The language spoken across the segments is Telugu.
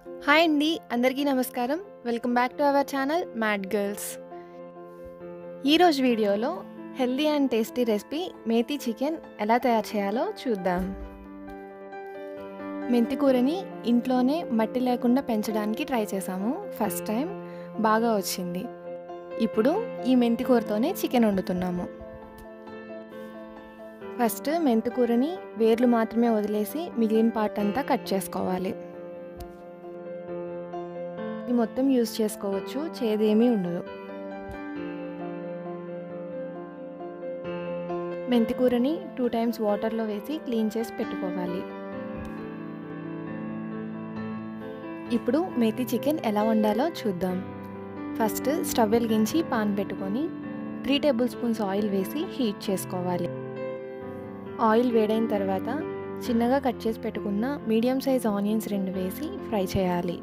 హాయ్ అండి అందరికీ నమస్కారం welcome back to our channel mad girls ఈరోజు వీడియోలో healthy and tasty recipe methi chicken ఎలా తయారు చేయాలో చూద్దాం మెంతి కూరని ఇంట్లోనే మట్టి లేకుండా పెంచడానికి ట్రై చేసాము ఫస్ట్ టైం బాగా వచ్చింది ఇప్పుడు ఈ మెంతి కూరతోనే చికెన్ వండుతున్నాము ఫస్ట్ మెంతి కూరని వేర్లు మాత్రమే వదిలేసి మిగిలిన పార్ట్ అంతా కట్ చేసుకోవాలి ఇది మొత్తం యూస్ చేసుకోవచ్చు చేదేమీ ఉండదు మెంతి కూరని టూ టైమ్స్ వాటర్లో వేసి క్లీన్ చేసి పెట్టుకోవాలి ఇప్పుడు మేతి చికెన్ ఎలా వండాలో చూద్దాం ఫస్ట్ స్టవ్ వెలిగించి పాన్ పెట్టుకొని త్రీ టేబుల్ స్పూన్స్ ఆయిల్ వేసి హీట్ చేసుకోవాలి ఆయిల్ వేడైన తర్వాత చిన్నగా కట్ చేసి పెట్టుకున్న మీడియం సైజ్ ఆనియన్స్ రెండు వేసి ఫ్రై చేయాలి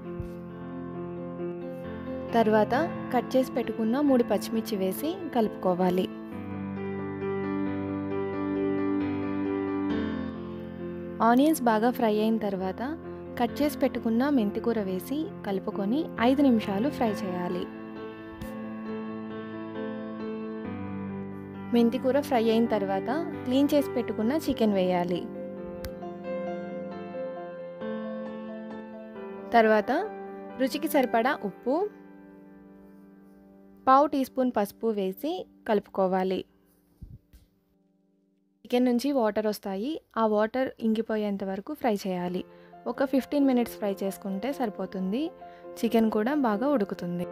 తర్వాత కట్ చేసి పెట్టుకున్న మూడు పచ్చిమిర్చి వేసి కలుపుకోవాలి ఆనియన్స్ బాగా ఫ్రై అయిన తర్వాత కట్ చేసి పెట్టుకున్న మెంతికూర వేసి కలుపుకొని ఐదు నిమిషాలు ఫ్రై చేయాలి మెంతికూర ఫ్రై అయిన తర్వాత క్లీన్ చేసి పెట్టుకున్న చికెన్ వేయాలి తర్వాత రుచికి సరిపడా ఉప్పు పావు టీ స్పూన్ పసుపు వేసి కలుపుకోవాలి చికెన్ నుంచి వాటర్ వస్తాయి ఆ వాటర్ ఇంగిపోయేంత వరకు ఫ్రై చేయాలి ఒక ఫిఫ్టీన్ మినిట్స్ ఫ్రై చేసుకుంటే సరిపోతుంది చికెన్ కూడా బాగా ఉడుకుతుంది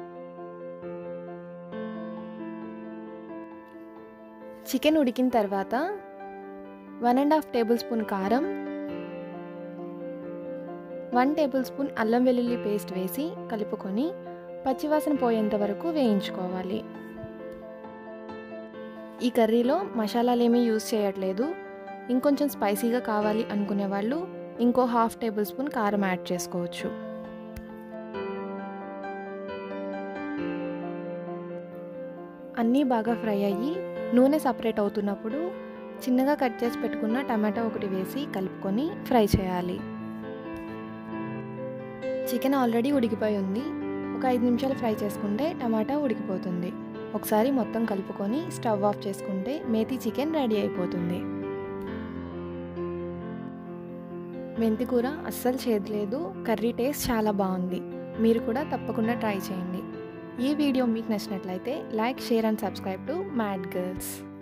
చికెన్ ఉడికిన తర్వాత one and half tablespoon కారం వన్ టేబుల్ స్పూన్ అల్లం వెల్లుల్లి పేస్ట్ వేసి కలుపుకొని పచ్చివాసన పోయేంత వరకు వేయించుకోవాలి ఈ కర్రీలో మసాలాలు ఏమీ యూజ్ చేయట్లేదు ఇంకొంచెం స్పైసీగా కావాలి అనుకునే వాళ్ళు ఇంకో హాఫ్ టేబుల్ స్పూన్ కారం యాడ్ చేసుకోవచ్చు అన్నీ బాగా ఫ్రై అయ్యి నూనె సపరేట్ అవుతున్నప్పుడు చిన్నగా కట్ చేసి పెట్టుకున్న టమాటా ఒకటి వేసి కలుపుకొని ఫ్రై చేయాలి చికెన్ ఆల్రెడీ ఉడికిపోయి ఉంది ఒక ఐదు నిమిషాలు ఫ్రై చేసుకుంటే టమాటా ఉడికిపోతుంది ఒకసారి మొత్తం కలుపుకొని స్టవ్ ఆఫ్ చేసుకుంటే మేతి చికెన్ రెడీ అయిపోతుంది మెంతి కూర అస్సలు చేదలేదు కర్రీ టేస్ట్ చాలా బాగుంది మీరు కూడా తప్పకుండా ట్రై చేయండి ఈ వీడియో మీకు నచ్చినట్లయితే like share and subscribe to mad girls